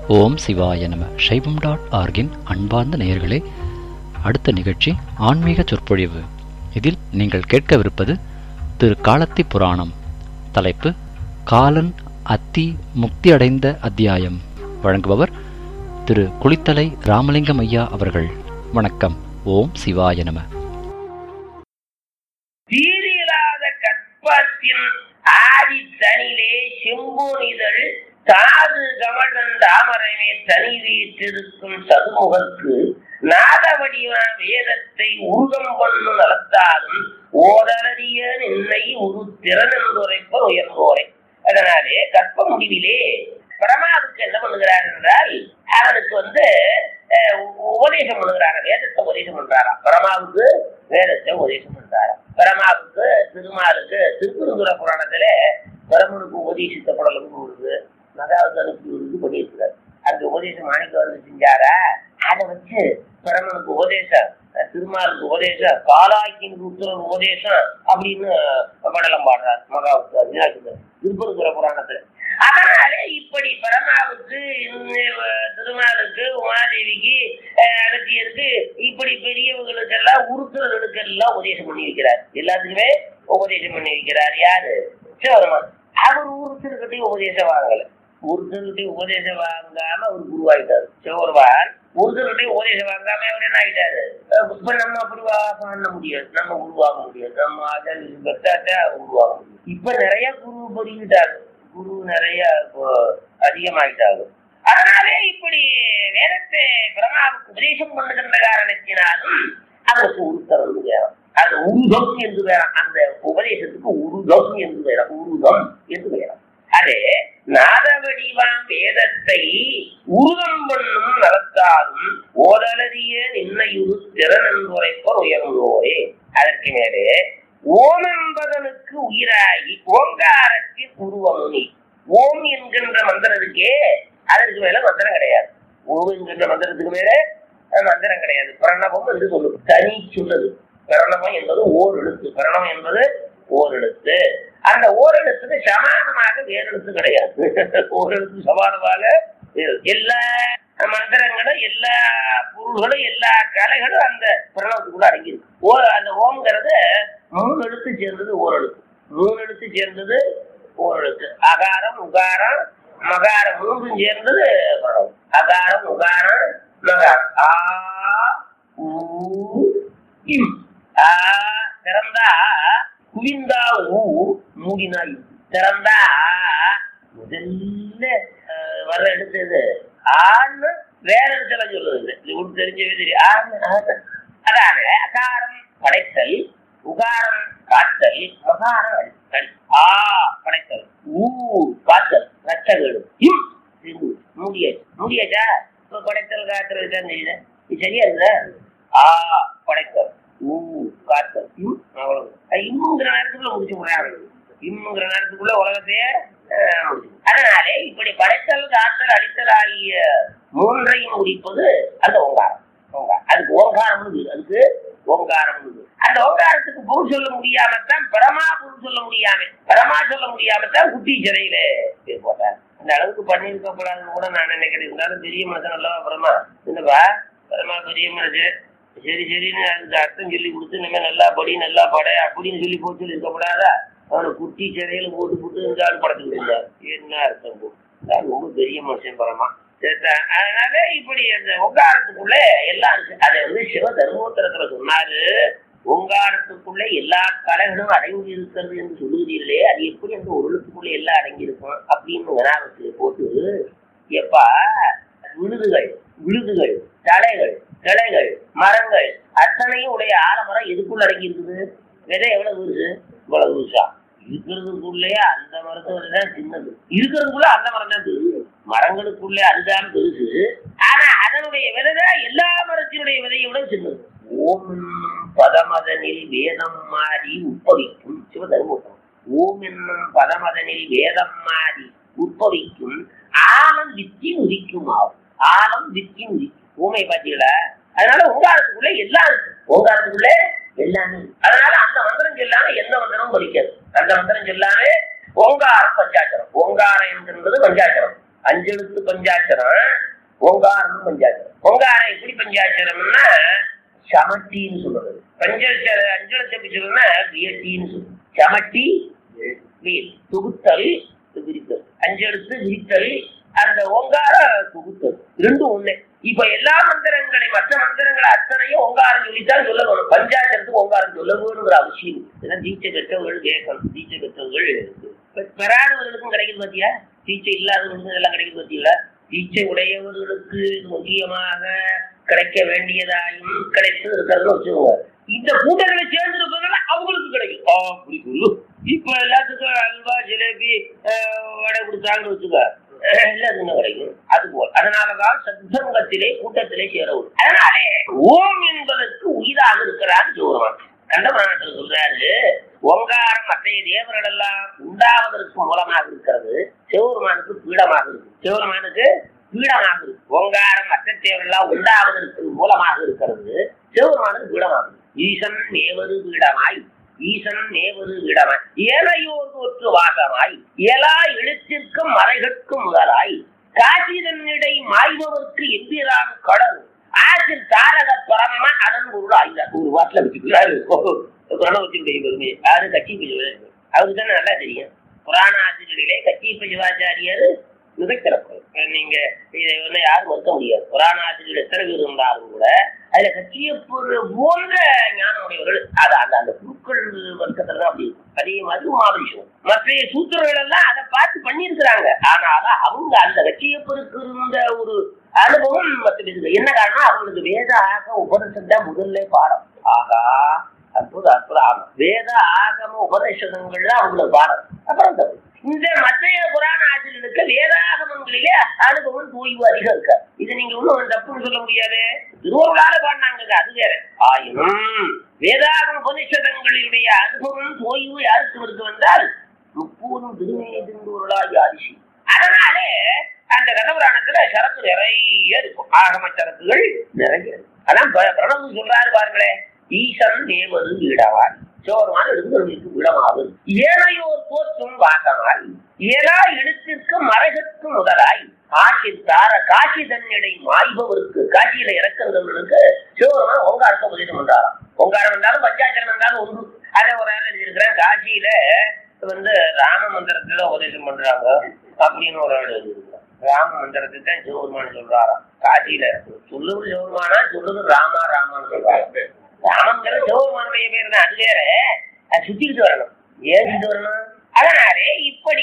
ஓம் சிவாய நம சைவம் டாட் ஆர்கின் அன்பார்ந்த நேயர்களே அடுத்த நிகழ்ச்சி ஆன்மீக சொற்பொழிவு இதில் நீங்கள் கேட்கவிருப்பது திரு காலத்தி புராணம் தலைப்பு காலன் அத்தி முக்தி அடைந்த அத்தியாயம் வழங்குபவர் திரு குளித்தலை ராமலிங்கம் ஐயா அவர்கள் வணக்கம் ஓம் சிவாய நம சீரில்லாத கற்பத்தின் ஆதி தனிலே செம்பொனிதழ் தாது கமலன் தாமரமே தனி வீற்றிருக்கும் சதுமுகத்து நாத வடிவ வேதத்தை உருகம் பண்ணு நடத்தாலும் ஓதரறிய நின்னை உரு திறனென்றுரைப்ப உயர்ந்தோரை அதனாலே கற்ப முடிவிலே பிரமாவுக்கு என்ன பண்ணுகிறார் என்றால் அவனுக்கு வந்து அஹ், உ- உபதேசம் பண்ணுகிறாரா வேதத்தை உபதேசம் பண்றாரா பிரமாவுக்கு வேதத்தை உபதேசம் பண்றாரா பிரமாவுக்கு திருமாலுக்கு திருக்குறுங்குற புராணத்துல பிரமனுக்கு உபதேசித்த குடலும் இருக்கு மகாவதனுக்கு இருந்து பண்ணியிருக்கிறார் அந்த உபதேசம் மாணிக்க வந்து செஞ்சாரா அதை வச்சு பிரமனுக்கு உபதேசம் அஹ், திருமாலுக்கு உபதேசம் காலாக்கின் உத்தர உபதேசம் அப்படின்னு படலம் பாடுறார் மகாவுக்கு அருணாச்சலர் திருப்பரங்குற புராணத்துல அதனாலே இப்படி பரமாவுக்கு இந்த திருமாலுக்கு உமாதேவிக்கு அஹ், அகத்தியருக்கு இப்படி பெரியவங்களுக்கு எல்லாம் உருத்துறவர்களுக்கு எல்லாம் உபதேசம் பண்ணி வைக்கிறார் எல்லாத்துக்குமே உபதேசம் பண்ணி வைக்கிறார் யாரு சிவருமான் அவர் ஒருத்தருக்கிட்டையும் உபதேசம் வாங்கல ஒருத்தருக்கிட்டையும் உபதேசம் வாங்காம அவர் குருவாயிட்டாரு சிவருமான் ஒருத்தருக்கிட்டையும் உபதேசம் வாங்காம அவர் என்ன ஆயிட்டாரு அஹ் இப்ப நம்ம அப்படி வா- பண்ண முடியாது நம்ம உருவாக முடியாது நம்ம அதை பெற்றாட்டா உருவாக முடியும் இப்ப நிறைய குரு பெருகிட்டாரு குரு நிறைய இப்போ அதிகமாயிட்டாங்க அதனாலே இப்படி வேதத்தை பிரம்மாவுக்கு உபதேசம் பண்ணுகின்ற காரணத்தினாலும் அதற்கு உருத்தம் வேறாம் அது உருதம் என்று வேறாம் அந்த உபதேசத்துக்கு உருதம் என்று வேறாம் உருதம் என்று வேறாம் அதே நாதவடிவாம் வேதத்தை உருதம் பண்ணும் நடத்தாலும் ஓதலறிய நின்னையுறு திறன் உரைப்பர் உயர்ந்தோரே அதற்கு மேலே ஓம் என்பதனுக்கு உயிராகி ஓங்காரத்தின் உருவமுனி ஓம் என்கின்ற மந்திரம் இருக்கே அதற்கு மேல மந்திரம் கிடையாது ஓம் என்கின்ற மந்திரத்துக்கு மேல அஹ், மந்திரம் கிடையாது பிரணவம் என்று சொல்லும் தனி சொல்லுது பிரணவம் என்பது ஓர் எழுத்து பிரணவம் என்பது ஓர் எழுத்து அந்த ஓர் எழுத்துக்கு சமானமாக வேறு எழுத்து கிடையாது ஓர் எழுத்து சமானமாக வேறு. எல்லா மந்திரங்களும் எல்லா பொருள்களும் எல்லா கலைகளும் அந்த பிரணவத்துக்குள்ள அடங்கியிருக்கு ஓ அந்த ஓம்ங்கிறது மூணு எழுத்து சேர்ந்தது ஓர் எழுத்து மூணு எழுத்து சேர்ந்தது ஓர் எழுத்து அகாரம் உகாரம் மகாரம் மூன்றும் சேர்ந்தது பிரணவம் அகாரம் உகாரம் மகாரம் ஆ ஊ இம் ஆ திறந்தா குவிந்தா ஊ மூடினா இம். திறந்தா முதல்ல அஹ், வர்ற எழுத்து இது ஆன்னு வேற இடத்துல சொல்லுது இது உங்களுக்கு தெரிஞ்சவே தெரியும் ஆன்னு ஆன்னு. அதான அகாரம் படைத்தல் உகாரம் காத்தல் மகாரம் அடித்தல் ஆ படைத்தல் ஊ காத்தல் ரச்சகேடு இம் சிந்து மூடியாச்சு மூடியாச்சா இப்ப படைத்தல் காத்துறது தான் தெரியுது இது சரியா இருக்குதா ஆ படைத்தல் ஊ காத்தல் இம் அவ்வளவு அது இம்முங்கிற நேரத்துக்குள்ள முடிச்சு முடியாது இம்முங்கிற நேரத்துக்குள்ள உலகத்தையே அஹ், முடிச்சு அதனாலே இப்படி படைத்தல் காத்தல் அடித்தல் ஆகிய மூன்றையும் முடிப்பது அந்த ஓங்காரம் ஓங்காரம் அதுக்கு ஓங்காரம் அதுக்கு ஓங்காரம் அந்த ஓங்காரத்துக்கு பொருள் சொல்ல முடியாமத்தான் பரமா பொருள் சொல்ல முடியாம பரமா சொல்ல முடியாமத்தான் குட்டி சிறையில பேர் போட்டார் அந்த அளவுக்கு பண்ணியிருக்கப்படாதுன்னு கூட நான் நினைக்கிறேன் இருந்தாலும் பெரிய மனுஷன் அல்லவா பரமா என்னப்பா பரமா பெரிய மனுஷன் சரி சரின்னு அதுக்கு அர்த்தம் சொல்லி கொடுத்து இனிமே நல்லா படி நல்லா பட அப்படின்னு சொல்லி போட்டு சொல்லி இருக்கப்படாதா அவனை குட்டி சிறையில போட்டு போட்டு இந்த ஆள் படத்துக்கு இருந்தார் என்ன அர்த்தம் போ இந்த ஆள் ரொம்ப பெரிய மனுஷன் பரமா சரிதா? அதனால இப்படி அந்த ஓங்காரத்துக்குள்ள எல்லாம் இருக்கு அதை வந்து சிவ தர்மோத்தரத்துல சொன்னாரு ஓங்காரத்துக்குள்ள எல்லா கலைகளும் அடங்கி இருக்கிறது என்று சொல்லுகிறீர்களே அது எப்படி அந்த ஒரு எழுத்துக்குள்ள எல்லாம் அடங்கி இருக்கும் அப்படின்னு வினாவத்தில் போட்டு எப்பா விழுதுகள் விழுதுகள் தலைகள் கிளைகள் மரங்கள் அத்தனையும் உடைய ஆலமரம் எதுக்குள்ள அடங்கி இருக்குது விதை எவ்வளவு இருக்கு இவ்வளவு விசா இருக்கிறதுக்குள்ளேயே அந்த மரத்தோட தான் சின்னது இருக்கிறதுக்குள்ள அந்த மரம் தான் பெருசு மரங்களுக்குள்ளே அதுதான் பெருசு ஆனா அதனுடைய விதை தான் எல்லா மரத்தினுடைய விதையை விட சின்னது ஓம் என்னும் பதமதனில் வேதம் மாறி உட்பவிக்கும் சிவதர்மபுரம் ஓம் என்னும் பதமதனில் வேதம் மாறி உட்பவிக்கும் ஆலம் வித்தி உதிக்கும் ஆகும் ஆலம் வித்தி உதிக்கும் ஊமை பாத்தீங்களா அதனால ஓங்காரத்துக்குள்ள எல்லாம் இருக்கு ஓங்காரத்துக்குள்ள எல்லாமே இருக்கு. அதனால அந்த மந்திரம் சொல்லாம எந்த மந்திரமும் படிக்காது அந்த மந்திரம் சொல்லாம ஓங்காரம் பஞ்சாட்சரம் ஓங்காரம் என்கின்றது பஞ்சாட்சரம் அஞ்செழுத்து பஞ்சாட்சரம் ஓங்காரம் பஞ்சாட்சரம் ஓங்காரம் எப்படி பஞ்சாட்சரம்னா சமட்டின்னு சொல்றது பஞ்சாட்சர அஞ்செழுத்து எப்படி சொல்றதுன்னா வியட்டின்னு சொல்றது சமட்டி வியட் தொகுத்தல் விரித்தல் அஞ்செழுத்து விரித்தல் அந்த ஓங்கார தொகுத்தல் ரெண்டும் ஒண்ணு இப்ப எல்லா மந்திரங்களை மற்ற மந்திரங்களை அத்தனையும் ஓங்காரம் சொல்லித்தான் சொல்ல வேணும் பஞ்சாட்சரத்துக்கு ஓங்காரம் சொல்ல வேணுங்கிற அவசியம் இல்லை. இதெல்லாம் தீட்சை பெற்றவர்கள் கேட்கணும் தீட்சை பெற்றவர்கள் இப்ப பெறாதவர்களுக்கும் கிடைக்குது பாத்தியா தீட்சை இல்லாதவர்களுக்கும் எல்லாம் கிடைக்குது பாத்தீங்களா தீட்சை உடையவர்களுக்கு இது முக்கியமாக கிடைக்க வேண்டியதாயும் கிடைத்து இருக்கிறது வச்சுக்கோங்க இந்த கூட்டங்களை சேர்ந்து இருப்பதனால அவங்களுக்கு கிடைக்கும் ஆ, அப்படி சொல்லு இப்ப எல்லாத்துக்கும் அல்வா ஜிலேபி அஹ், வடை கொடுத்தாங்கன்னு வச்சுக்க அஹ், எல்லாத்துக்கும் கிடைக்கும் அது போல் அதனாலதான் சத்சங்கத்திலே கூட்டத்திலே சேரவும் அதனாலே ஓம் என்பதற்கு உயிராக இருக்கிறார் சிவருமான் கண்டபுராணத்தில் சொல்றாரு ஓங்காரம் மற்றைய தேவர்கள் எல்லாம் உண்டாவதற்கு மூலமாக இருக்கிறது சிவருமானுக்கு பீடமாக இருக்கு சிவருமானுக்கு பீடமாக இருக்கு ஓங்காரம் மற்ற தேவரெல்லாம் உண்டாவதற்கு மூலமாக இருக்கிறது சிவருமானுக்கு பீடமாக இருக்கு ஈசன் நேவது பீடமாய் ஈசன் நேவது பீடமாய் ஏனையோர் தோற்று வாசமாய் இயலா எழுத்திற்கும் மறைகட்கும் முதலாய் காசிதன்னிடை மாய்பவர்க்கு எந்திரான் கடல் ஆற்றில் தாரக பரம அதன் பொருள் ஆய்ந்தார் ஒரு வாட்டில் வச்சுக்கிறாரு பிரணவத்தினுடைய பெருமை யாரு கட்சி அவருக்கு தானே நல்லா தெரியும் புராண ஆசிரியர்களே கச்சிப்ப சிவாச்சாரியர் மிகச்சிறப்பு நீங்க இதை வந்து யாரும் மறுக்க முடியாது புராண ஆசிரியர் எத்தனை பேர் இருந்தாலும் கூட அதுல கச்சியப்பூர் போன்ற ஞானம் உடையவர்கள் அது அந்த அந்த குருக்கள் வர்க்கத்துல தான் அப்படி இருக்கும் அதே மாதிரி உமாபரிஷம் மற்ற சூத்திரர்கள் எல்லாம் அதை பார்த்து பண்ணியிருக்கிறாங்க ஆனாலும் அவங்க அந்த கட்சியப்பருக்கு இருந்த ஒரு அனுபவம் மற்ற பேருக்கு என்ன காரணம் அவங்களுக்கு வேத ஆக உபனிஷம் தான் முதல்ல பாடம் ஆகா அற்புத அற்புத ஆகும் வேத ஆகம உபநிஷதங்கள்ல அவங்களுக்கு பாடம் அப்புறம் தப்பு இந்த மற்றைய புராண ஆசிரியர்களுக்கு வேதாகமங்களிலே அனுபவம் தூய்வு அதிகம் இருக்கு இது நீங்க ஒண்ணும் தப்புன்னு சொல்ல முடியாது திருவருளால பாடினாங்க அது வேற ஆயினும் வேதாகம உபனிஷதங்களினுடைய அனுபவம் தோய்வு யாருக்கு இருக்கு வந்தால் முப்பூரும் திருமையை திருந்துவருளாகி ஆதிசி அதனாலே அந்த கதபுராணத்துல சரக்கு நிறைய இருக்கும் ஆகம சரக்குகள் நிறைய இருக்கும் அதான் ப- பிரணவம் சொல்றாரு பாருங்களேன் ஈசன் தேவது வீடவாய் சோரமான எழுந்தவர்களுக்கு விடமாகும் ஏனையோர் தோற்றும் வாசமாய் ஏனா எழுத்திற்கு மறைகற்கு முதலாய் காட்சி தார காட்சி தன்னிடை மாய்பவருக்கு காட்சியில இறக்குறவர்களுக்கு சிவபெருமான் ஓங்காரத்தை உபதேசம் பண்றாராம் ஓங்காரம் இருந்தாலும் பஞ்சாச்சரம் இருந்தாலும் ஒன்று அதை ஒரு ஆள் எழுதியிருக்கிறேன் காட்சியில வந்து ராம மந்திரத்துல உபதேசம் பண்றாங்க அப்படின்னு ஒரு ஆள் எழுதியிருக்கிறான் ராம மந்திரத்தை தான் சிவபெருமான் சொல்றாராம் காட்சியில சொல்லுவது சிவபெருமானா சொல்லுவது ராமா ராமான்னு சொல்றாங்க ராமங்கிற சிவபெருமானுடைய பேர் தான் அது வேற அது சுத்திக்கிட்டு வரணும் ஏறிட்டு வரணும் அதனாலே இப்படி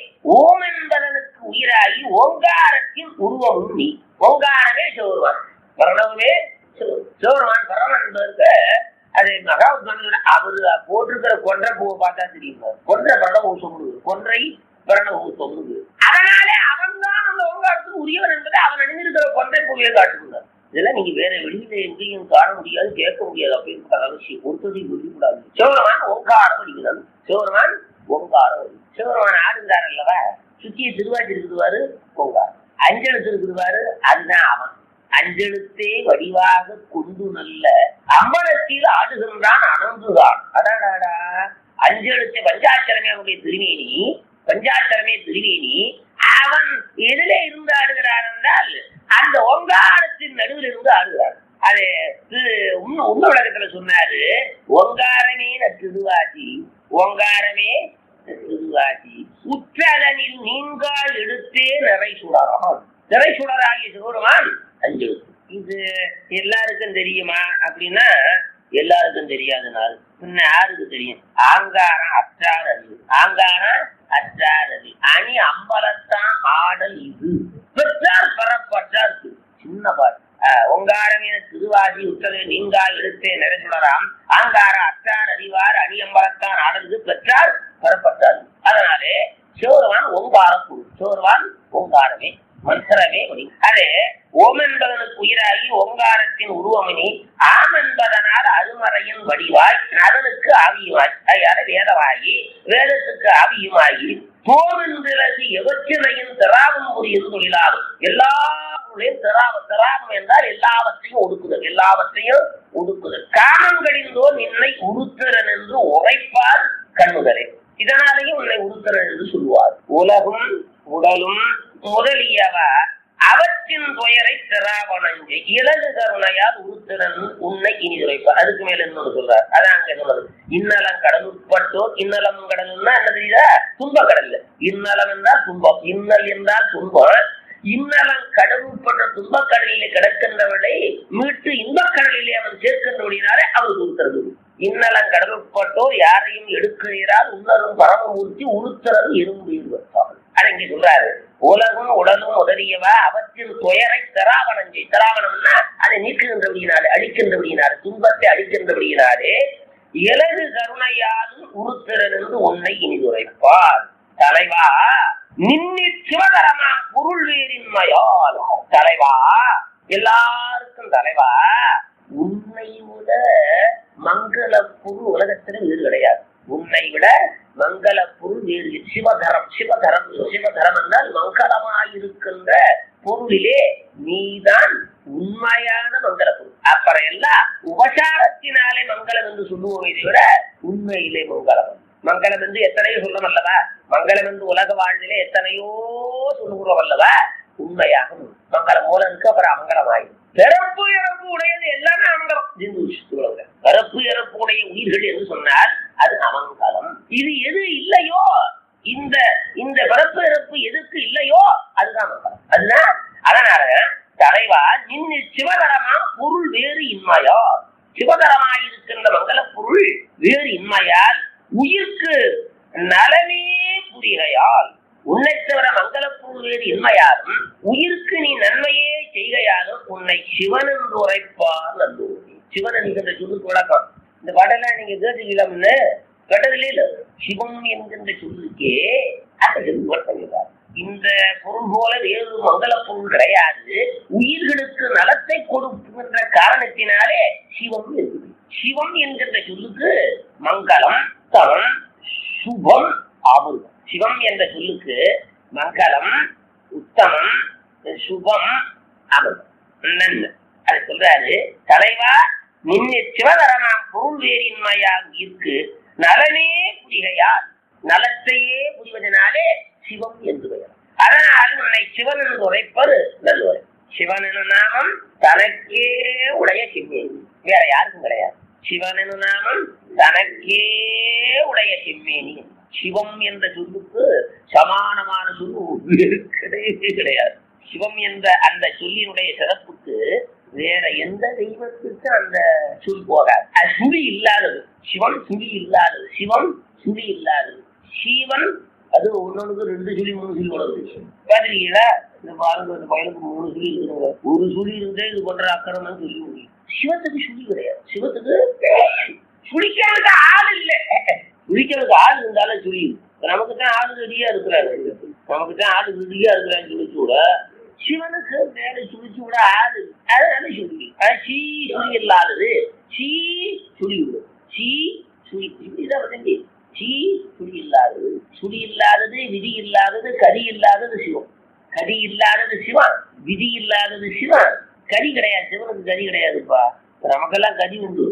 ஓம் என்பதனுக்கு உயிராகி ஓங்காரத்தின் உருவமும் நீ ஓங்காரமே சிவபெருமான் பிரணவமே சிவ- சிவபெருமான் பிரணவன் என்பதற்கு அது மகாத்மான அவரு போட்டிருக்கிற கொன்ற பூவை பார்த்தா தெரியும் கொன்ற பிரணவ சொல்லுது கொன்றை பிரணவ சொல்லுது அதனாலே அவன் தான் அந்த ஓங்காரத்துக்கு உரியவன் என்பதை அவன் அணிந்திருக்கிற கொன்றை பூவையை காட்டுகிறார் இதெல்லாம் நீங்க வேற வெளியில எங்கேயும் காண முடியாது கேட்க முடியாது அப்படின்னு அவசியம் ஒருத்தரையும் வெளிக்கூடாது சிவபெருமான் ஓங்காரம் அடிக்கிறான் சிவபெருமான் ஓங்காரம் அடி. சிவபெருமான் ஆடுங்கார் அல்லவா சுத்திய திருவாச்சி இருக்குதுவாரு ஓங்காரம் அஞ்செழுத்து இருக்குதுவாரு அதுதான் அவன் அஞ்செழுத்தே வடிவாக கொண்டு நல்ல அம்பலத்தில் ஆடுகின்றான் அனந்துதான் அடாடாடா அஞ்செழுத்தை பஞ்சாட்சரமே அவனுடைய திருமேனி பஞ்சாட்சரமே திருமேனி அவன் எதிலே இருந்து ஆடுகிறான் என்றால் அந்த ஓங்காரத்தின் நடுவில் இருந்து ஆடுகிறான் அது திரு- உண்மை உண்மை விளக்கத்துல சொன்னாரு ஓங்காரமே திருவாசி ஓங்காரமே திருவாசி உற்றதனில் நீங்கள் எடுத்தே நிறை சுடராம் நிறை சுடராகிய சிவருமான் அஞ்சு இது எல்லாருக்கும் தெரியுமா அப்படின்னா எல்லாருக்கும் தெரியாதனால் பின்ன யாருக்கு தெரியும் ஆங்காரம் அற்றார் அறிவு ஆங்காரம் அற்றார் அறிவு அணி அம்பலத்தான் ஆடல் இது பெற்றார் பெறப்பட்டார் சின்ன பாட்டு ஆஹ், ஒங்காரம் என திருவாசி உத்தரவு நீங்கா எழுத்தே நிறைசுடராம் ஆங்கார அற்றார் அறிவார் அணி அம்பலத்தான் ஆடலுக்கு பெற்றார் பெறப்பட்டார் அதனாலே சிவருவான் ஓங்கார குரு சிவருவான் ஓங்காரமே மந்திரமே ஒளி அது ஓம் என்பதனுக்கு உயிராகி ஓங்காரத்தின் உருவமினி ஆம் என்பதனால் அருமறையின் வடிவாய் அதனுக்கு ஆவியுமாய் அதனால வேதமாகி வேதத்துக்கு ஆவியுமாகி போமென்றது எவற்றினையும் திராவும் புரியும் தொழிலாகும் எல்லாருடைய திராவம் திராவம் என்றால் எல்லாவற்றையும் ஒடுக்குதல் எல்லாவற்றையும் ஒடுக்குதல் காமங்களிந்தோ நின்னை உடுத்திறன் என்று உரைப்பார் கண்ணுதலே இதனாலேயும் உன்னை உடுத்திறன் என்று சொல்லுவார் உலகும் உடலும் முதலியவா அவற்றின் துயரை திராவணஞ்சு இலகு கருணையால் உருத்திரன் உன்னை இனி துரைப்பார் அதுக்கு மேல இன்னொன்று சொல்றார் அதான் அங்க சொன்னது இன்னலம் கடல் உட்பட்டோர் இன்னலம் கடல்னா என்ன தெரியுதா துன்ப கடல்ல இன்னலம் என்றால் துன்பம் இன்னல் என்றால் துன்பம் இன்னலம் கடல் உட்பட்ட துன்பக் கடலிலே கிடக்கின்றவளை மீட்டு இன்பக் கடலிலே அவன் சேர்க்கின்றபடினாலே அவருக்கு உருத்துறது இன்னலம் கடல் உட்பட்டோர் யாரையும் எடுக்கிறீரால் உன்னரும் பரமமூர்த்தி உருத்துறது எறும்பு இருவத்தாள் அது இங்க சொல்றாரு உலகும் உடலும் உதறியவா அவற்றின் துயரை திராவணம் செய் திராவணம்னா அதை நீக்குகின்றபடியினாலே அழிக்கின்றபடியினாலே துன்பத்தை அழிக்கின்றபடியினாலே இலகு கருணையாலும் உருத்திரன் என்று உன்னை இனிதுரைப்பார் தலைவா நின்னி சிவகரமாம் பொருள் வேறின்மையால் தலைவா எல்லாருக்கும் தலைவா உன்னை விட மங்கள பொருள் உலகத்துல வேறு கிடையாது உன்னை விட மங்கள பொருள் வேறு இல்லை. சிவதரம் சிவதரம் சிவதரம் என்றால் மங்களமாயிருக்கின்ற பொருளிலே நீதான் உண்மையான மங்கள பொருள் அப்புறம் எல்லாம் உபசாரத்தினாலே மங்களம் என்று சொல்லுவோமே தவிர உண்மையிலே மங்களம் மங்களம் என்று எத்தனையோ சொல்லும் அல்லவா மங்களம் என்று உலக வாழ்விலே எத்தனையோ சொல்லுகிறோம் அல்லவா உண்மையாக மங்களம் மூலம் இருக்கு அப்புறம் அமங்கலமாயிடும் பிறப்பு இறப்பு உடையது எல்லாமே அமங்கலம் ஜிந்து விஷயத்துக்கு பிறப்பு இறப்பு உடைய உயிர்கள் என்று சொன்னால் அது அமங்கலம் இது எது இல்லையோ இந்த இந்த பிறப்பு இறப்பு எதுக்கு இல்லையோ அதுதான் மங்களம் அதுதான் அதனால தலைவா நின்னு சிவகரமா பொருள் வேறு இன்மையோ சிவகரமாயிருக்கின்ற மங்கள பொருள் வேறு இன்மையால் உயிர்க்கு நலமே புரிகையால் உன்னை தவிர மங்கள பொருள் வேறு இன்மையாலும் உயிருக்கு நீ நன்மையே செய்கையாலும் உன்னை சிவன் என்று உரைப்பார் நல்லூரி சிவன் என்கின்ற சொல்லுக்கு விளக்கம் இந்த பாட்டெல்லாம் நீங்க கேட்டுக்கலாம்னு கேட்டதில்லை இல்ல சிவம் என்கின்ற சொல்லுக்கே அந்த சொல்லு விளக்கம் இந்த பொருள் போல வேறு மங்கள பொருள் கிடையாது உயிர்களுக்கு நலத்தை கொடுக்கின்ற காரணத்தினாலே சிவம் இருக்குது சிவம் என்கின்ற சொல்லுக்கு மங்களம் தவம் சுபம் அமிர்தம் சிவம் என்ற சொல்லுக்கு மங்களம் உத்தமம் சுபம் அமிர்தம் நன்மை அது சொல்றாரு தலைவா நின்று சிவகரனாம் பொருள் வேறின்மையாக இருக்கு நலனே புரிகையால் நலத்தையே புரிவதனாலே சிவம் என்று பெயர் அதனால் உன்னை சிவன் என்று உரைப்பது நல்லுரை சிவன் என நாமம் தனக்கே உடைய சிம்மேனி வேற யாருக்கும் கிடையாது சிவன் என நாமம் தனக்கே உடைய சிம்மேனி சிவம் என்ற சொல்லுக்கு சமானமான சொல்லு வேறு கிடையவே கிடையாது சிவம் என்ற அந்த சொல்லினுடைய சிறப்புக்கு வேற எந்த தெய்வத்துக்கு அந்த சொல் போகாது அது சுழி இல்லாதது சிவன் சுழி இல்லாதது சிவம் சுழி இல்லாதது சிவன் அது ஒன்னொன்னுக்கு ரெண்டு சுழி மூணு சுழி வளருது பாத்திருக்கீங்களா இந்த பாருங்க இந்த பயலுக்கு மூணு சுழி இருக்குங்க ஒரு சுழி இருந்தே இது பண்ற அக்கிரமம் சொல்லி முடியும் சிவத்துக்கு சுழி கிடையாது சிவத்துக்கு சுழிக்கிறதுக்கு ஆள் இல்லை சுழிக்கிறதுக்கு ஆள் இருந்தாலும் சுழி நமக்கு தான் ஆளு ரெடியா இருக்கிறாரு நமக்கு தான் ஆளு ரெடியா இருக்கிறான்னு சொல்லி கூட சிவனுக்கு மேல சுழிச்சு விட ஆளு அதனால சுழி அது சீ சுழி இல்லாதது சீ சுழி விடும் சீ சுழி இப்படிதான் வந்து சீ சுழி இல்லாதது சுழி இல்லாதது விதி இல்லாதது கதி இல்லாதது சிவம் கதி இல்லாதது சிவன் விதி இல்லாதது சிவன் கதி கிடையாது சிவனுக்கு கதி கிடையாதுப்பா நமக்கெல்லாம் கதி உண்டு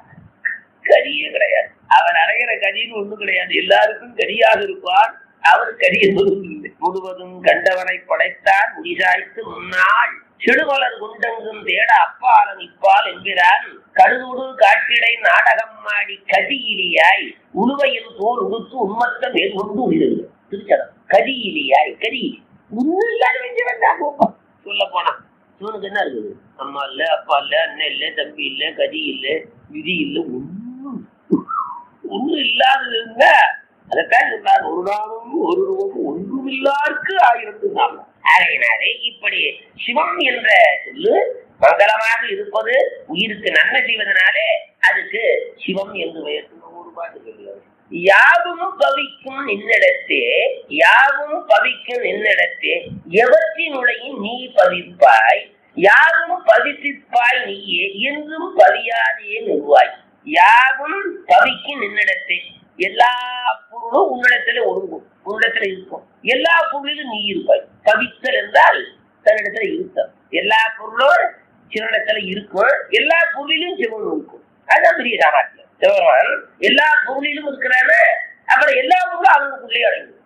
கதியே கிடையாது அவன் அடைகிற கதின்னு ஒண்ணும் கிடையாது எல்லாருக்கும் கதியாக இருப்பான் அவர் கதி என்பதும் இல்லை முழுவதும் கண்டவனை படைத்தார் முடிசாய்த்து முன்னாள் செடுமலர் குண்டங்கும் தேட அப்பாலன் இப்பால் என்கிறான் கடுதுடு காட்டிடை நாடகம் மாடி கதியிலியாய் உழுவையில் தோல் உடுத்து உண்மத்த மேற்கொண்டு உயிரில் திருச்சடம் கதியிலியாய் கதி ஒன்னும் இல்லாத வேண்டிய வேண்டாம் சொல்ல போனா இவனுக்கு என்ன இருக்குது அம்மா இல்ல அப்பா இல்ல அண்ணன் இல்ல தம்பி இல்ல கதி இல்ல விதி இல்ல ஒண்ணும் ஒண்ணும் இல்லாதது இருந்த அதைத்தான் சொன்னார் ஒரு நாளும் ஒரு ரூபம் ஒன்றுமில்லாருக்கு ஆயிரத்து நாள் ஆகையினாலே இப்படி சிவம் என்ற சொல்லு மங்களமாக இருப்பது உயிருக்கு நன்மை செய்வதனாலே அதுக்கு சிவம் என்று பெயர் ஒரு பாட்டு சொல்லுவார் யாவும் பவிக்கும் நின்னிடத்தே யாவும் பவிக்கும் நின்னிடத்தே எவற்றினுடையும் நீ பவிப்பாய் யாவும் பதிப்பிப்பாய் நீயே என்றும் பதியாதே நிறுவாய் யாவும் பவிக்கும் நின்னிடத்தே எல்லா பொருளும் உன்னிடத்துல ஒடுங்கும் உன்னிடத்துல இருக்கும் எல்லா பொருளிலும் நீ இருப்பாய் பவித்தல் என்றால் தன்னிடத்துல இருத்தல் எல்லா பொருளும் சிவனிடத்துல இருக்கும் எல்லா பொருளிலும் சிவன் இருக்கும் அதுதான் பெரிய சாமர்த்தியம் சிவபெருமான் எல்லா பொருளிலும் இருக்கிறான அப்புறம் எல்லா பொருளும் அவனுக்குள்ளே அடங்கும்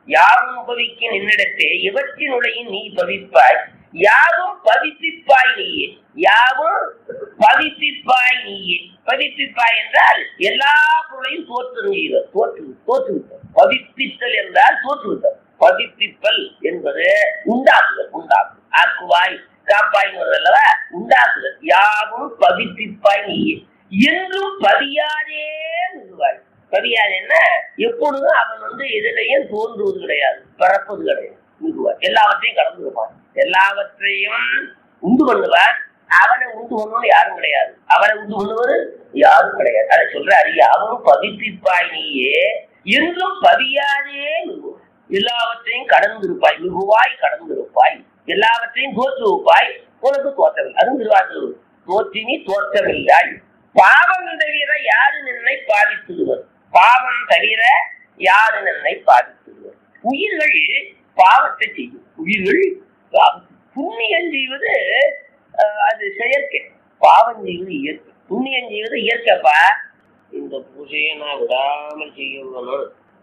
யாவும் பவிக்கு நின்னிடத்தே இவற்றினுடையும் நீ பவிப்பாய் யாவும் பதிப்பிப்பாய் நீயே யாவும் பதிப்பிப்பாய் நீயே பதிப்பிப்பாய் என்றால் எல்லா பொருளையும் தோற்றுகிற தோற்று தோற்றுவித்தல் பதிப்பித்தல் என்றால் தோற்றுவித்தல் பதிப்பிப்பல் என்பது உண்டாக்குதல் உண்டாக்கு ஆக்குவாய் காப்பாய் அல்லவா உண்டாக்குதல் யாவும் பதிப்பிப்பாய் நீயே என்றும் பதியாதே நிறுவாய் பதியாதேன்னா எப்பொழுதும் அவன் வந்து எதிலையும் தோன்றுவது கிடையாது பறப்பது கிடையாது நிறுவாய் எல்லாவற்றையும் கடந்து இருப்பான் எல்லாவற்றையும் உண்டு பண்ணுவார் அவனை உண்டு பண்ணுவது யாரும் கிடையாது அவனை உண்டு பண்ணுவது யாரும் கிடையாது அதை சொல்றாரு யாவும் பதிப்பிப்பாய் நீயே என்றும் பதியாதே மிகு எல்லாவற்றையும் கடந்திருப்பாய் மிகுவாய் கடந்திருப்பாய் எல்லாவற்றையும் தோற்று வைப்பாய் உனக்கு தோற்றவில்லை அது திருவாசூர் தோற்றினி தோற்றவில்லை பாவம் தவிர யாரு நின்னை பாதித்துடுவர் பாவம் தவிர யாரு நின்னை பாதித்துடுவர் உயிர்கள் பாவத்தை செய்யும் உயிர்கள் பாவம். புண்ணியம் செய்வது அஹ், அது செயற்கை பாவம் செய்வது இயற்கை புண்ணியம் செய்வது இயற்கைப்பா இந்த பூஜையை நான் விடாமல் செய்ய வேணும்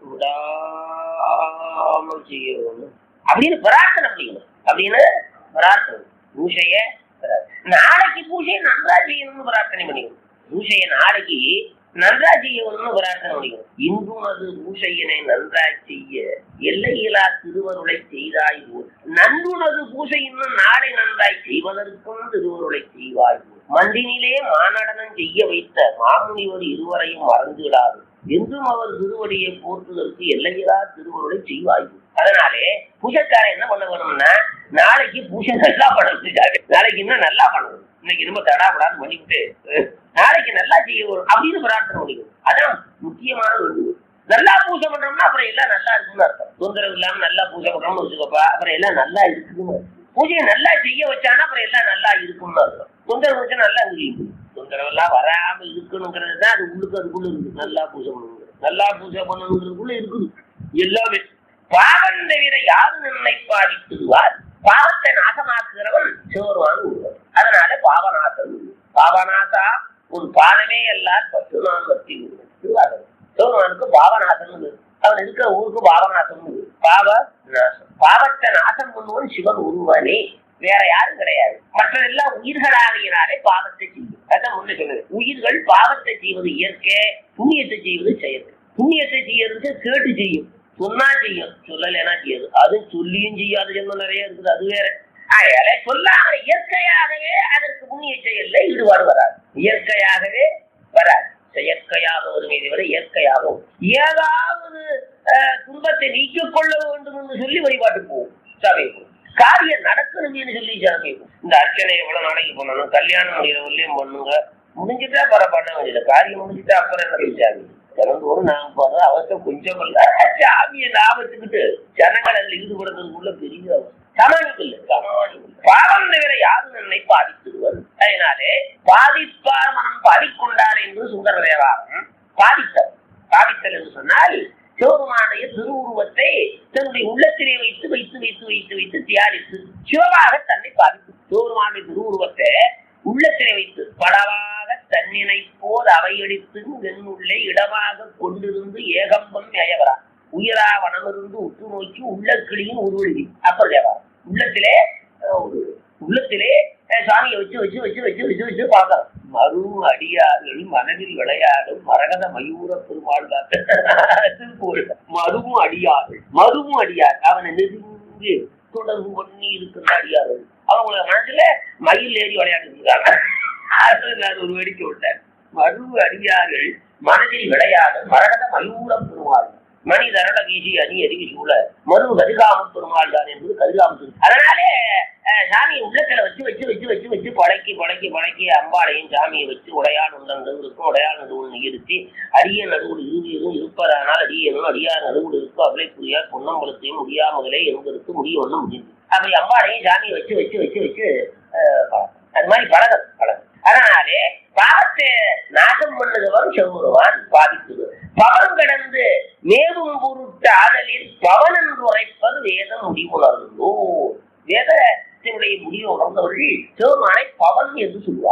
விடாமல் செய்ய வேணும் அப்படின்னு பிரார்த்தனை பண்ணிக்கணும் அப்படின்னு பிரார்த்தனை பூஜைய நாளைக்கு பூஜையை நன்றா செய்யணும்னு பிரார்த்தனை பண்ணிக்கணும் பூஜையை நாளைக்கு நன்றா செய்யணும்னு பிரார்த்தனை பண்ணிக்கணும் இன்றும் அது பூஜையினை நன்றா செய்ய எல்லையிலா திருவருளை செய்தாய் போல் நன்றுனது பூஜை இன்னும் நாளை நன்றாய் செய்வதற்கும் திருவருளை செய்வாய் போல் மண்டினிலே மாநடனம் செய்ய வைத்த மாமுனிவர் இருவரையும் மறந்துவிடாது என்றும் அவர் திருவடியை போற்றுவதற்கு எல்லையிலா திருவருளை செய்வாய் போல். அதனாலே பூஜைக்காரன் என்ன பண்ண வேணும்னா நாளைக்கு பூஜை நல்லா பண்ணணும் நாளைக்கு இன்னும் நல்லா பண்ணணும் இன்னைக்கு ரொம்ப தடாபடான்னு பண்ணிவிட்டு அஹ், நாளைக்கு நல்லா செய்ய வரும் அப்படின்னு பிரார்த்தனை பண்ணிக்கணும் அதான் முக்கியமான வேண்டுகோள் நல்லா பூஜை பண்றோம்னா அப்புறம் எல்லாம் நல்லா இருக்குன்னு அர்த்தம் தொந்தரவு இல்லாம நல்லா பூஜை பண்றோம்னு வச்சுக்கப்பா அப்புறம் எல்லாம் நல்லா இருக்குன்னு அர்த்தம். பூஜையை நல்லா செய்ய வச்சானா அப்புறம் எல்லாம் நல்லா இருக்கும்னு அர்த்தம் தொந்தரவு வச்சா நல்லா இருக்கு தொந்தரவு எல்லாம் வராம இருக்கணுங்கிறது தான் அது உள்ளுக்கு அதுக்குள்ள இருக்கு நல்லா பூஜை பண்ணணும் நல்லா பூஜை பண்ணணுங்கிறதுக்குள்ள இருக்குது எல்லாமே பாவம் தவிர யாரு நின்னை பாதித்துடுவார் பாவத்தை நாசமாக்குகிறவன் சிவருவான் ஒருவன் அதனால பாவநாசம் பாவநாசா ஒரு பாவமே எல்லாம் பத்து நாள் வத்தி திருவாசகம் சிவருமானுக்கு பாவநாசம் அவன் இருக்கிற ஊருக்கு பாவநாசம் பாவ நாசம் பாவத்தை நாசம் பண்ணுவன் சிவன் ஒருவனே வேற யாரும் கிடையாது மற்றதெல்லாம் உயிர்களாகினாலே பாவத்தை செய்யும் அதான் முன்ன சொன்னது உயிர்கள் பாவத்தை செய்வது இயற்கை புண்ணியத்தை செய்வது செயற்கை புண்ணியத்தை செய்யறதுக்கு கேட்டு செய்யும் சொன்னா செய்யும் சொல்லலைன்னா செய்யாது அது சொல்லியும் செய்யாத ஜென்மம் நிறைய இருக்குது அது வேற அதனால சொல்லாம இயற்கையாகவே அதற்கு புண்ணிய செயல்ல ஈடுபாடு வராது இயற்கையாகவே வராது செயற்கையாக வருமே தவிர இயற்கையாகவும் ஏதாவது அஹ், துன்பத்தை நீக்கிக் கொள்ள வேண்டும் என்று சொல்லி வழிபாட்டு போகும் சபைக்கு காரியம் நடக்கணும்னு சொல்லி சாமி இந்த அர்ச்சனை எவ்வளவு நாளைக்கு பண்ணணும் கல்யாணம் முடியறவர்களையும் பண்ணுங்க முடிஞ்சுட்டா பர பண்ண வேண்டியது காரியம் முடிஞ்சுட்டா அப்புறம் என்ன சாமி திறந்தோறும் நான் போறது அவசியம் கொஞ்சம் இல்ல சாமியை நான் வச்சுக்கிட்டு ஜனங்கள் அதில் ஈடுபடுறதுக்குள்ள பெரிய அவசியம். சமாளிப்பு இல்லை சமாளிப்பு இல்லை. பாவம் தவிர யாரும் என்னை பாதித்திருவர் அதனாலே பாதிப்பார் மனம் பாதிக்கொண்டார் என்று சுந்தர தேவாரம் பாதித்தல் பாதித்தல் என்று சொன்னால் சிவபெருமானுடைய திருவுருவத்தை தன்னுடைய உள்ளத்திலே வைத்து வைத்து வைத்து வைத்து வைத்து தியானித்து சிவமாக தன்னை பாதித்து சிவபெருமானுடைய திருவுருவத்தை உள்ளத்திலே வைத்து படவாக தன்னினை போல் அவையடித்து வெண்ணுள்ளே இடமாக கொண்டிருந்து ஏகம்பம் மேயவரா உயிரா வனமிருந்து உற்று நோக்கி உள்ள கிளியும் உருவெழுதி அப்பர் தேவாரம் உள்ளத்திலே அஹ், ஒரு உள்ளத்திலே அஹ், சாமியை வச்சு வச்சு வச்சு வச்சு வச்சு வச்சு பார்க்கலாம் மறு அடியார்கள் மனதில் விளையாடும் மரகத மயூர பெருமாள் திருப்பூர் மருவும் அடியார்கள் மருவும் அடியார் அவனை நெருங்கி தொடர்பு பண்ணி இருக்கின்ற அடியார்கள் அவங்கள மனசுல மயில் ஏறி விளையாடிட்டு இருக்காங்க அது நான் ஒரு வேடிக்கை விட்டேன் மருவு அடியார்கள் மனதில் விளையாடும் மரகத மயூர பெருமாள் மணி தரள வீசி அணி எரிவி சூழ மறு கதிகாம பெருமாள் தான் என்பது கதிகாம அதனாலே அஹ், சாமியை உள்ளத்துல வச்சு வச்சு வச்சு வச்சு வச்சு பழக்கி பழக்கி பழக்கி அம்பாளையும் சாமியை வச்சு உடையான் உள்ளங்கள் இருக்கும் உடையான் நடுவுள் நிறுத்தி அரிய நடுவுள் இறுதியதும் இருப்பதானால் அடியனும் அடியார் நடுவுள் இருக்கும் அவளை புரியார் பொன்னம்பலத்தையும் முடியாமலே என்பதற்கு முடிய ஒன்றும் முடியும் அப்படி அம்பாளையும் சாமியை வச்சு வச்சு வச்சு வச்சு அஹ், பழக்கம். அது மாதிரி பழகம் பழகம் அதனாலே பாவத்தை நாசம் பண்ணுகிறவன் செவ்வுருவான் பாதிக்குது பவன் கடந்து மேவும் பொருட்டு ஆதலில் பவன் என்று உரைப்பது வேதம் முடிவுணர்ந்தோ வேதத்தினுடைய முடிவு உணர்ந்தவர்கள் சிவமானை பவன் என்று சொல்வார்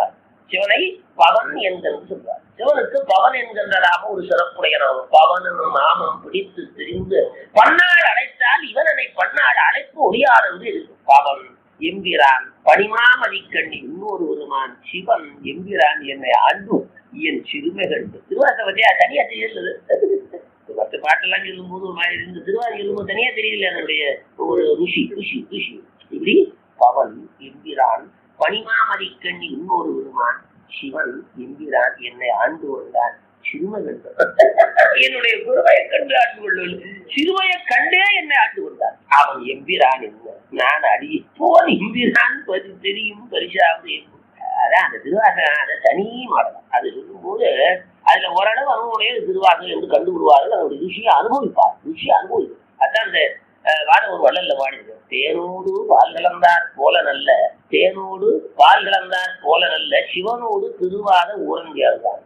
சிவனை பவன் என்கிறது சொல்றார் சிவனுக்கு பவன் என்கின்ற நாமம் ஒரு சிறப்புடைய நாமம் பவன் என்னும் நாமம் பிடித்து திரிந்து பன்னாள் அழைத்தால் இவனனை பன்னாள் அழைப்பு ஒளியார் என்று இருக்கு பவன் எம்பிரான் பனிமாமதிக்கண்ணி இன்னொரு ஒருமான் சிவன் எம்பிரான் என்னை ஆண்டு என் சிறுமைகள் திருவாசை பத்தியா தனியா தெரியல மற்ற பாட்டெல்லாம் சொல்லும் போது ஒரு மாதிரி இருந்து திருவாரூர் சொல்லும் போது தனியா தெரியல என்னுடைய ஒரு ருஷி ருஷி ருஷி இப்படி பவன் எம்பிரான் பனிமாமதி கண்ணி இன்னொரு விருமான் சிவன் எம்பிரான் என்னை ஆண்டு கொண்டான் சிறுமைகள் என்னுடைய குருவையை கண்டு ஆண்டு கொள்ளும் சிறுமையை கண்டே என்னை ஆண்டு கொண்டான் அவன் எம்பிரான் என்ன நான் அடி போன் எம்பிரான் பதி தெரியும் பரிசாவது அதான் அந்த திருவாசகம் அதை தனி மாடலாம் அது சொல்லும்போது அதுல ஓரளவு அவனுடைய திருவாசகம் என்று கண்டுபிடுவார்கள் அதனுடைய ருஷியை அனுபவிப்பார் ருஷியை அனுபவிப்பார் அதான் அந்த வாட ஒரு வள்ளல்ல வாடிது தேனோடு பால் கலந்தார் போல நல்ல தேனோடு பால் கலந்தார் போல நல்ல சிவனோடு திருவாத ஊரங்கியார்தான்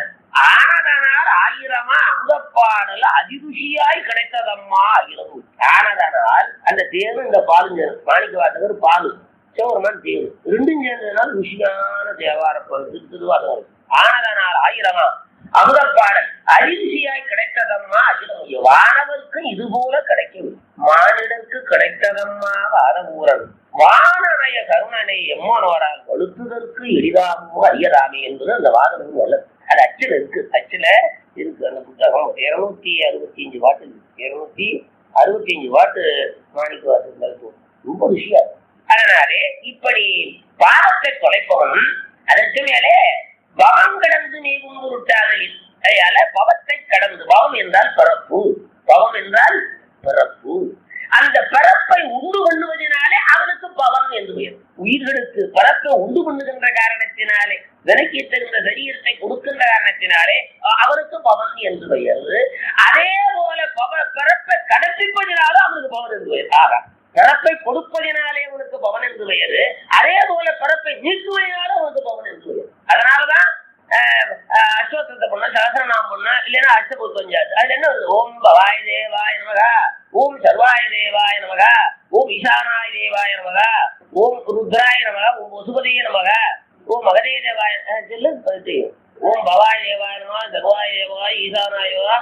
ஆனதனால் ஆயிரமா அமுதப்பாடல் அதிருஷியாய் கிடைத்ததம்மா ஆயிரம் ஆனதனால் அந்த தேனு இந்த பாலுங்க மாணிக்க வாசகர் பாலு சிவருமான் தேனு ரெண்டும் சேர்ந்ததுனால் ருஷியான தேவார திருவாதம் ஆனதனால் ஆயிரமா அமுதப்பாடல் அரிசியாய் கிடைத்ததம்மா அகிலம் வானவருக்கு இது போல கிடைக்கும் மானிடருக்கு கிடைத்ததம்மா வாரபூரன் வானனைய கருணனை எம்மனோரால் வலுத்துதற்கு எளிதாகவும் அறியலாமே என்பது அந்த வாதம் நல்லது அது அச்சில் இருக்கு அச்சில இருக்கு அந்த புத்தகம் இருநூத்தி அறுபத்தி அஞ்சு வாட்டு இருக்கு இருநூத்தி அறுபத்தி அஞ்சு வாட்டு மாணிக்க வாசல் ரொம்ப ருசியா அதனாலே இப்படி பாவத்தை தொலைப்பவன் அதற்கு மேலே பவம் கடந்து நீங்கும் உருட்டாதலில் அதனால பவத்தை கடந்து பவம் என்றால் பிறப்பு பவம் என்றால் பிறப்பு அந்த பிறப்பை உண்டு பண்ணுவதனாலே அவனுக்கு பவன் என்று பெயர் உயிர்களுக்கு பிறப்பை உண்டு பண்ணுகின்ற காரணத்தினாலே விலக்கி தகுந்த சரீரத்தை கொடுக்கின்ற காரணத்தினாலே அவருக்கு பவன் என்று பெயர் அதே போல பவ பிறப்பை கடப்பிப்பதினாலும் அவனுக்கு பவன் என்று பெயர் ஆகா பிறப்பை கொடுப்பதினாலே அவனுக்கு பவன் என்று பெயர் அதே போல பிறப்பை நீக்குவதனாலும் அவனுக்கு பவன் என்று பெயர் அதனாலதான் அஸ்வத்தத்தை பண்ண சகசரநாமம் பண்ண இல்லைன்னா அஷ்டபுத்தஞ்சாச்சு அதுல என்ன வருது ஓம் பவாய தேவாய நமகா ஓம் சர்வாய தேவாய நமகா ஓம் ஈசானாய தேவாய நமகா ஓம் ருத்ராய நமகா ஓம் வசுபதிய நமகா ஓம் மகதே தேவாய சொல்லு ஓம் பவாய தேவாய நமகா சர்வாய தேவாய ஈசானாய தேவா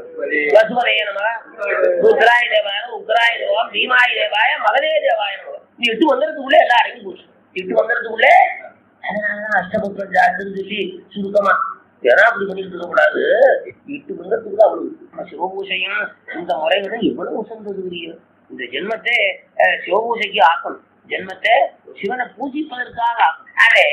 வசுபதே நமகா ருத்ராய தேவாய உக்ராய தேவா பீமாய தேவாய மகதே தேவாய நமகா நீ எட்டு வந்துறதுக்குள்ளே எல்லாம் அடங்கி போச்சு எட்டு வந்துறதுக்குள்ளே அதனாலதான் அஷ்டபுத்திரம் ஜாத்துன்னு சொல்லி சுருக்கமா ஏன்னா அப்படி பண்ணிட்டு இருக்க கூடாது எட்டு மந்தத்துக்கு அவ்வளவு சிவபூசையும் இந்த முறைகளும் எவ்வளவு உசந்தது இந்த ஜென்மத்தை சிவபூசைக்கு ஆக்கணும் ஜென்மத்தை சிவனை பூஜிப்பதற்காக ஆக்கணும் அதே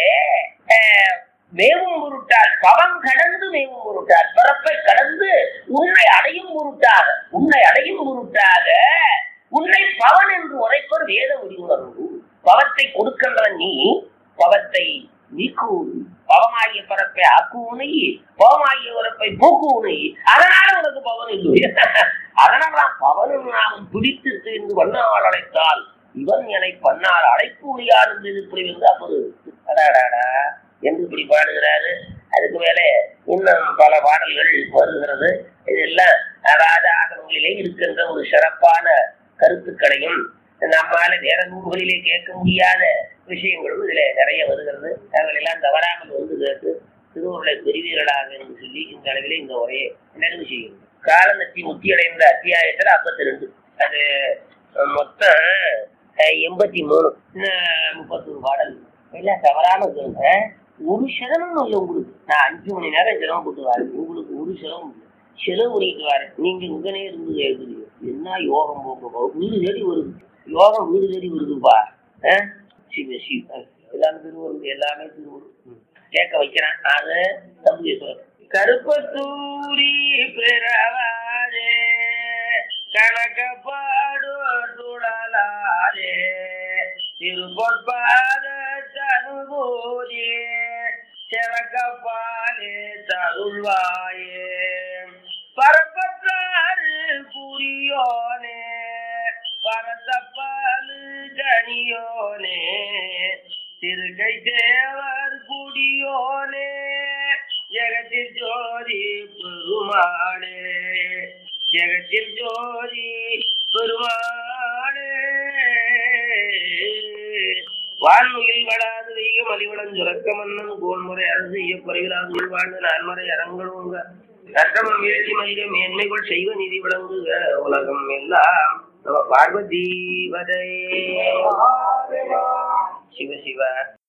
மேவும் பொருட்டால் பவம் கடந்து மேவும் பொருட்டால் பிறப்பை கடந்து உன்னை அடையும் பொருட்டாக உன்னை அடையும் பொருட்டாக உன்னை பவன் என்று உரைப்பர் வேத உரிவுணர்வு பவத்தை கொடுக்கின்ற நீ பவத்தை நீக்குவும் பவமாகிய பரப்பை ஆக்குவனை பவமாகிய பரப்பை போக்குவனை அதனால உனக்கு பவன் இல்லை அதனால்தான் பவனும் நாம் பிடித்து தெரிந்து வண்ணால் அழைத்தால் இவன் என்னை பண்ணால் அழைப்பு முடியாது என்று இப்படி வந்து அப்போது அடாடாடா என்று இப்படி பாடுகிறாரு அதுக்கு மேலே இன்னும் பல பாடல்கள் வருகிறது இதெல்லாம் அதாவது ஆகமங்களிலே இருக்கின்ற ஒரு சிறப்பான கருத்துக்களையும் நம்மால வேற நூல்களிலே கேட்க முடியாத விஷயங்களும் இதுல நிறைய வருகிறது அவர்களெல்லாம் தவறாமல் வந்து கேட்டு திருவருளை பெறுவீர்களாக என்று சொல்லி இந்த அளவிலே இந்த உரையை நிறைவு செய்யும் காலநத்தி முத்தியடைந்த அத்தியாயத்துல ஐம்பத்தி ரெண்டு அது மொத்தம் எண்பத்தி மூணு முப்பத்தொரு பாடல் எல்லாம் தவறாம கேளுங்க ஒரு சிரமம் இல்லை உங்களுக்கு நான் அஞ்சு மணி நேரம் சிரமம் போட்டு வரேன் உங்களுக்கு ஒரு சிரமம் இல்லை செலவு பண்ணிட்டு வரேன் நீங்க இங்கனே இருந்து எழுதுறீங்க என்ன யோகம் போக வீடு தேடி வருது யோகம் வீடு தேடி வருதுப்பா சிவ சிவ எல்லாமே திருவருள் எல்லாமே திருவருள் கேட்க வைக்கிறேன் அது தம்பி கருப்பத்தூரி பிறவாரே கணக்கப்பாடு சுடலாரே திருப்பொற்பாத தனுபூரியே சிறக்கப்பாலே தருள்வாயே பரப்பற்றாறு புரியோனே பரத்தப்பாலு கனியோனே திருக்கை தேவர் குடியோனே ஜெகத்தில் ஜோதி பெருமாளே ஜெகத்தில் ஜோதி பெருமாளே வான்முகில் வடாது வெய்ய மலிவளந்து மன்னன் சுரக்க மன்னன் கோன்முறை அரசு குறைவிலாது வாழ்ந்து நான்மறை அரங்களுங்க நற்றமம் வேதி மயில மேன்மைகள் செய்வ நிதி விளங்குக உலகம் எல்லாம் நம பார்வதி வதை சிவ சிவ